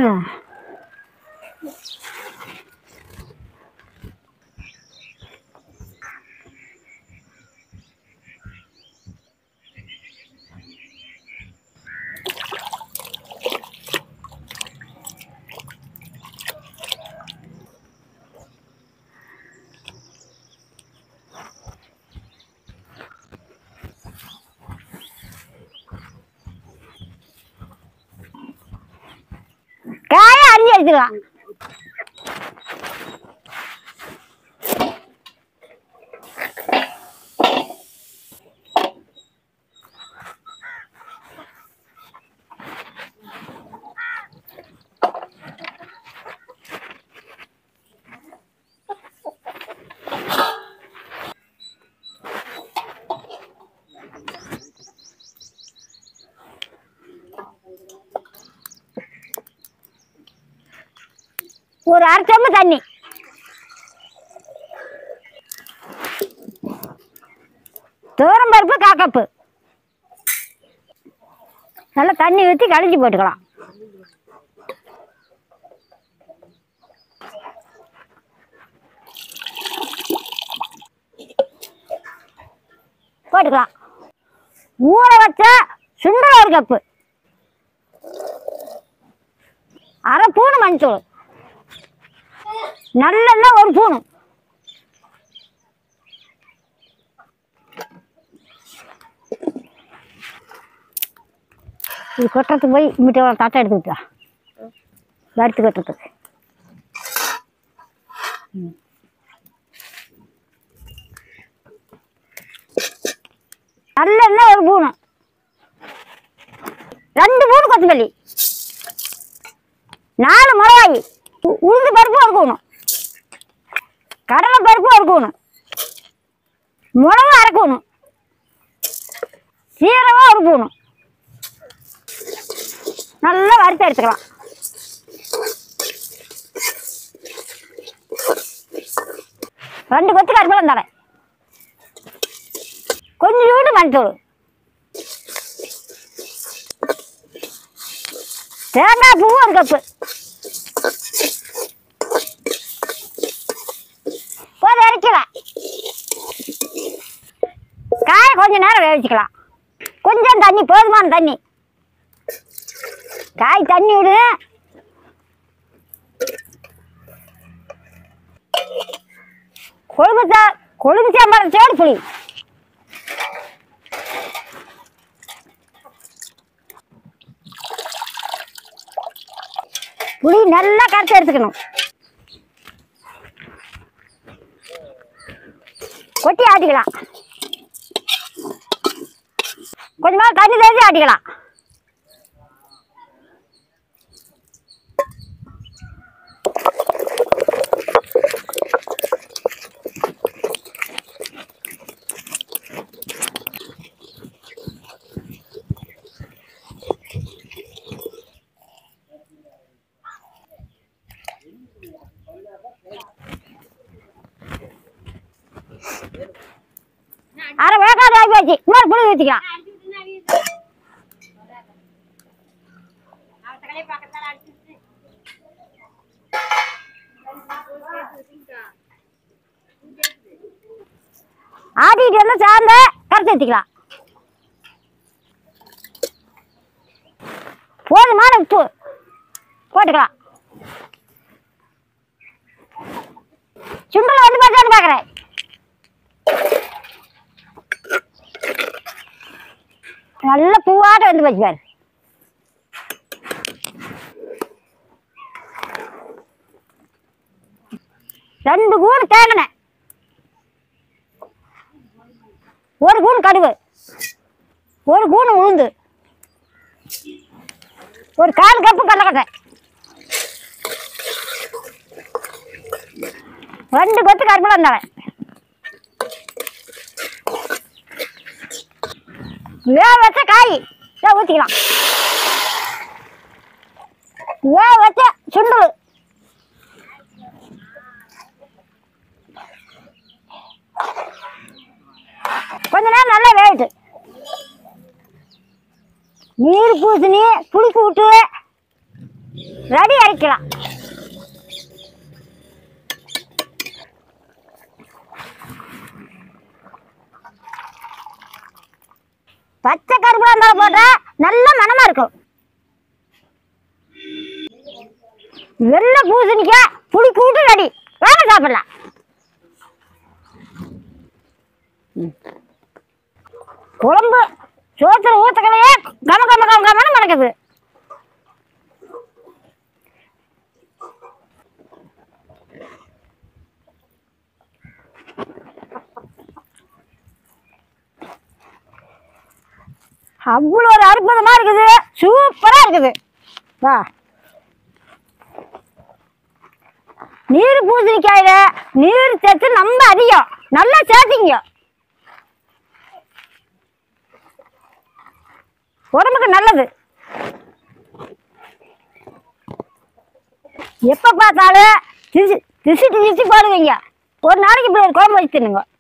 ம் காய அரிஞ்சு எடுத்துக்கலாம் ஒரு அரை சொம்பு தண்ணி தூரம் பருப்பு காக்கப்பு நல்லா தண்ணி ஊற்றி கழிஞ்சு போட்டுக்கலாம் போட்டுக்கலாம் ஊற வச்ச சுண்டல் ஒரு கப்பு அரை பூணு மஞ்சள் நல்லெண்ணெய் ஒரு ஸ்பூனு இது கொட்டுறதுக்கு போய் இங்கிட்ட ஒரு தட்டை எடுத்துக்கிட்டா வறுத்து கொட்டுறதுக்கு ம். நல்லெண்ணெய் ஒரு ஸ்பூனு ரெண்டு ஸ்பூன் கொத்தமல்லி நாலு மிளகாய் உ- உளுந்து பருப்பு இருக்கணும் கடலை பருப்பு இருக்கணும் மிளகு அரைக்கணும் சீரகம் இருக்கணும் நல்லா வறுத்து எடுத்துக்கலாம் ரெண்டு கொத்து கருவேலம் தரேன் கொஞ்சோண்டு மஞ்சள் தேங்காய் பூ ஒரு கப்பு போது இறக்கலாம் காய கொஞ்ச நேரம் வேவிச்சுக்கலாம் கொஞ்சம் தண்ணி போதுமான தண்ணி காய் தண்ணி விடு கொழும்பு சா கொழும்பு சாம்பார் சேடு புளி புளி நல்லா கரைச்சி எடுத்துக்கணும் கொட்டி ஆட்டிக்கலாம் கொஞ்சமா தண்ணி தேய்ச்சி ஆட்டிக்கலாம் அரை வேக்காடு ஆகி போச்சு இன்னொரு புளி ஊற்றிக்கலாம் ஆட்டிட்டு வந்து சார்ந்த கரைச்சி ஊற்றிக்கலாம் போதுமான உப்பு போட்டுக்கலாம் சுண்டல் வந்து பார்த்தான்னு பார்க்குறேன் நல்ல பூவாட்ட வந்து போச்சு பாரு ரெண்டு கூணு தேங்கினேன் ஒரு கூணு கடுகு ஒரு கூணு உளுந்து ஒரு கால் கப்பு கடலக்கட்டை ரெண்டு கொத்து கரும்புலாம் தரேன் வேக வச்ச காய் இதை ஊற்றிக்கலாம் வேக வச்ச சுண்டல் கொஞ்ச நேரம் நல்லா வேகட்டு நீர் பூசணி புளி கூட்டு ரெடி அரைக்கலாம் பச்சை கரும்பு இருந்தாலும் போட்டா நல்ல மணமா இருக்கும் வெள்ளை பூசணிக்காய் புளி கூட்டு ரெடி வாங்க சாப்பிடலாம் ம். குழம்பு சோத்துல ஊத்தக்கலையே கம கம கம கமன்னு மணக்குது அவ்வளோ ஒரு அற்புதமா இருக்குது சூப்பரா இருக்குது வா நீர் பூசணிக்காயில நீர் சத்து ரொம்ப அதிகம் நல்லா சேர்த்திங்க உடம்புக்கு நல்லது எப்ப பார்த்தாலும் திசி திசி திசி போடுவீங்க ஒரு நாளைக்கு இப்படி ஒரு குழம்பு வச்சு தின்னுங்க